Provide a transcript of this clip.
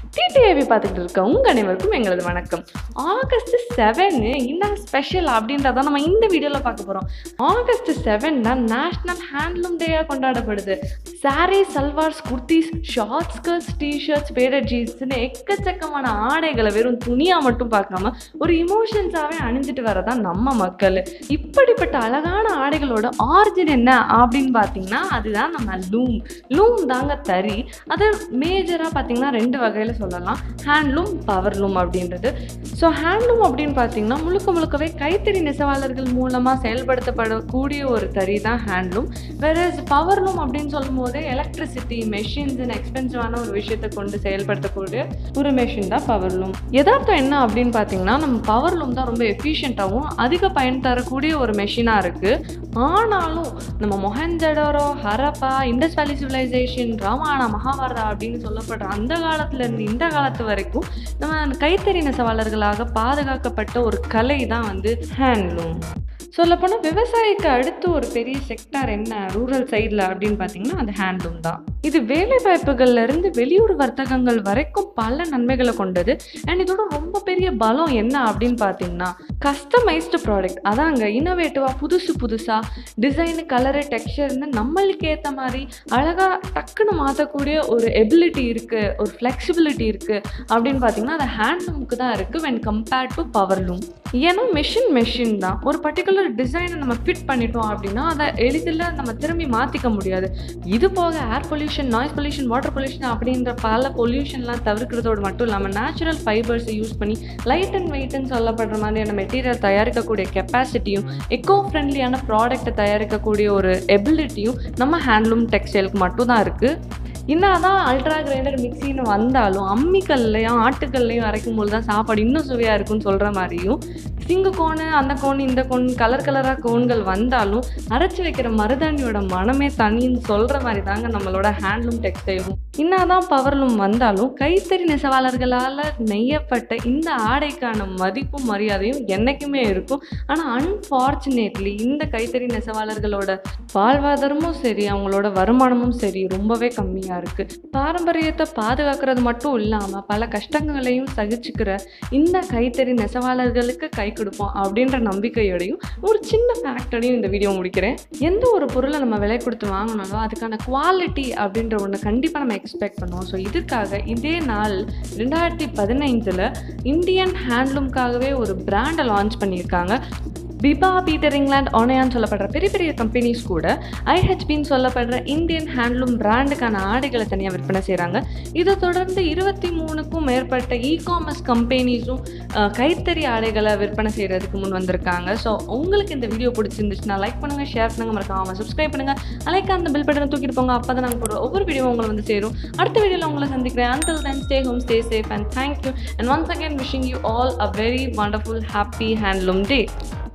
டிடிஏவி பார்த்துக்கிட்டு இருக்க உங்கள் அனைவருக்கும் எங்களது வணக்கம் ஆகஸ்ட் செவனு என்ன ஸ்பெஷல் அப்படின்றத நம்ம இந்த வீடியோவில் பார்க்க போகிறோம் ஆகஸ்ட் செவன் தான் நேஷ்னல் ஹேண்ட்லூம் டேயாக கொண்டாடப்படுது sari salwars kurtis short skirts T shirts padded ஜீன்ஸ்னு எக்கச்சக்கமான ஆடைகளை வெறும் துணியாக மட்டும் பார்க்காம ஒரு இமோஷன்ஸாகவே அணிஞ்சிட்டு வரதான் நம்ம மக்கள் இப்படிப்பட்ட அழகான ஆடைகளோட ஆரிஜின் என்ன அப்படின்னு பார்த்தீங்கன்னா அதுதான் நம்ம லூம் லூம் தாங்க தறி அது மேஜராக பார்த்தீங்கன்னா ரெண்டு வகையில் சொல்லலாம் ஹேண்ட்லூம் பவர்லூம் அப்படின்றது ஸோ ஹேண்ட்லூம் அப்படின்னு பார்த்தீங்கன்னா முழுக்க முழுக்கவே கைத்தறி நெசவாளர்கள் மூலமாக செயல்படுத்தப்படக்கூடிய ஒரு தறி தான் ஹேண்ட்லூம் வேற பவர்லூம் அப்படின்னு சொல்லும் போது எலக்ட்ரிசிட்டி மெஷின்ஸ் எக்ஸ்பென்சிவான ஒரு விஷயத்தை கொண்டு செயல்படுத்தக்கூடிய ஒரு மெஷின் தான் பவர்லூம் யதார்த்தம் என்ன அப்படின்னு பார்த்தீங்கன்னா நம்ம பவர்லூம் தான் ரொம்ப எஃபிஷியண்ட்டாகவும் அதிக பயன் தரக்கூடிய ஒரு மெஷினாக இருக்குது ஆனாலும் நம்ம மொஹஞ்சடோரோ ஹரப்பா இண்டஸ் வேலி சிவிலைசேஷன் ராமாயணா மகாபாரதா அப்படின்னு சொல்லப்படுற அந்த காலத்துல இருந்து இந்த காலத்து வரைக்கும் நம்ம கைத்தறி நெசவாளர்களாக பாதுகாக்கப்பட்ட ஒரு கலை தான் வந்து ஹேண்ட்லூம் சொல்லப்போனால் விவசாயிக்கு அடுத்து ஒரு பெரிய செக்டார் என்ன ரூரல் சைடில் அப்படின்னு பார்த்தீங்கன்னா அது ஹேண்ட்லூம் தான் இது வேலை வாய்ப்புகள்ல இருந்து வெளியூர் வர்த்தகங்கள் வரைக்கும் பல நன்மைகளை கொண்டது அண்ட் இதோட ரொம்ப பெரிய பலம் என்ன அப்படின்னு பார்த்தீங்கன்னா கஸ்டமைஸ்டு ப்ராடக்ட் அதாங்க இன்னோவேட்டிவாக புதுசு புதுசாக டிசைனு கலரு டெக்ஸ்சர்னு நம்மளுக்கு ஏற்ற மாதிரி அழகாக டக்குன்னு மாற்றக்கூடிய ஒரு எபிலிட்டி இருக்குது ஒரு ஃப்ளெக்சிபிலிட்டி இருக்குது அப்படின்னு பார்த்தீங்கன்னா அது ஹேண்ட்லூமுக்கு தான் இருக்குது வென் கம்பேர்ட் டு பவர்லூம் ஏன்னா மெஷின் மெஷின் தான் ஒரு பர்டிகுலர் டிசைனை நம்ம ஃபிட் பண்ணிட்டோம் அப்படின்னா அதை எளிதில் நம்ம திரும்பி மாற்றிக்க முடியாது இது போக air pollution noise pollution water pollution அப்படின்ற பல பொல்யூஷன்லாம் தவிர்க்கிறதோடு மட்டும் இல்லாமல் நேச்சுரல் ஃபைபர்ஸை யூஸ் பண்ணி லைட் அண்ட் வெயிட்னு சொல்லப்படுற மாதிரியான மெட்டீரியல் தயாரிக்கக்கூடிய கெப்பாசிட்டியும் எக்கோ ஃப்ரெண்ட்லியான ப்ராடக்ட்டை தயாரிக்கக்கூடிய ஒரு எபிலிட்டியும் நம்ம ஹேண்ட்லூம் டெக்ஸ்டைலுக்கு மட்டும்தான் இருக்குது என்னதான் அல்ட்ரா கிரைண்டர் மிக்சின்னு வந்தாலும் அம்மிக்கல்லையும் ஆட்டுக்கல்லையும் அரைக்கும் போது தான் சாப்பாடு இன்னும் சுவையாக இருக்கும்னு சொல்கிற மாதிரியும் சிங்கு கோணு அந்த கோன் இந்த கோன் கலர் கலராக கோன்கள் வந்தாலும் அரைச்சி வைக்கிற மருதாணியோட மனமே தனின்னு சொல்கிற மாதிரி தாங்க நம்மளோட ஹேண்ட்லூம் டெக்ஸ்டைலும் என்னதான் பவர்லூம் வந்தாலும் கைத்தறி நெசவாளர்களால் நெய்யப்பட்ட இந்த ஆடைக்கான மதிப்பும் மரியாதையும் என்றைக்குமே இருக்கும் ஆனால் அன்ஃபார்ச்சுனேட்லி இந்த கைத்தறி நெசவாளர்களோட வாழ்வாதாரமும் சரி அவங்களோட வருமானமும் சரி ரொம்பவே கம்மியாக இருக்குது பாரம்பரியத்தை பாதுகாக்கிறது மட்டும் இல்லாமல் பல கஷ்டங்களையும் சகிச்சுக்கிற இந்த கைத்தறி நெசவாளர்களுக்கு கை கொடுப்போம் அப்படின்ற நம்பிக்கையோடையும் ஒரு சின்ன ஃபேக்டரையும் இந்த வீடியோ முடிக்கிறேன் எந்த ஒரு பொருளை நம்ம விலை கொடுத்து வாங்கினாலும் அதுக்கான குவாலிட்டி அப்படின்ற ஒன்று கண்டிப்பாக நம்ம எக்ஸ்பெக்ட் பண்ணுவோம் ஸோ இதுக்காக இதே நாள் ரெண்டாயிரத்தி பதினைஞ்சில் இந்தியன் ஹேண்ட்லூம்காகவே ஒரு பிராண்டை லான்ச் பண்ணியிருக்காங்க பிபா பீட்டர் இங்கிலாந்து ஆனையான்னு சொல்லப்படுற பெரிய பெரிய கம்பெனிஸ் கூட ஐஹெச்பின்னு சொல்லப்படுற இந்தியன் ஹேண்ட்லூம் பிராண்டுக்கான ஆடைகளை தனியாக விற்பனை செய்கிறாங்க இதை தொடர்ந்து இருபத்தி மூணுக்கும் மேற்பட்ட இ காமர்ஸ் கம்பெனிஸும் கைத்தறி ஆடைகளை விற்பனை செய்கிறதுக்கு முன் வந்திருக்காங்க ஸோ உங்களுக்கு இந்த வீடியோ பிடிச்சிருந்துச்சுன்னா லைக் பண்ணுங்கள் ஷேர் பண்ணுங்கள் மறக்காமல் சப்ஸ்கிரைப் பண்ணுங்கள் அலைக்க அந்த பில் பட்டனை தூக்கிட்டு போங்க அப்போ தான் நாங்கள் போடுற ஒவ்வொரு வீடியோ உங்களை வந்து சேரும் அடுத்த வீடியோவில் உங்களை சந்திக்கிறேன் until then stay home stay safe and thank you and once again wishing you all a very wonderful happy handloom day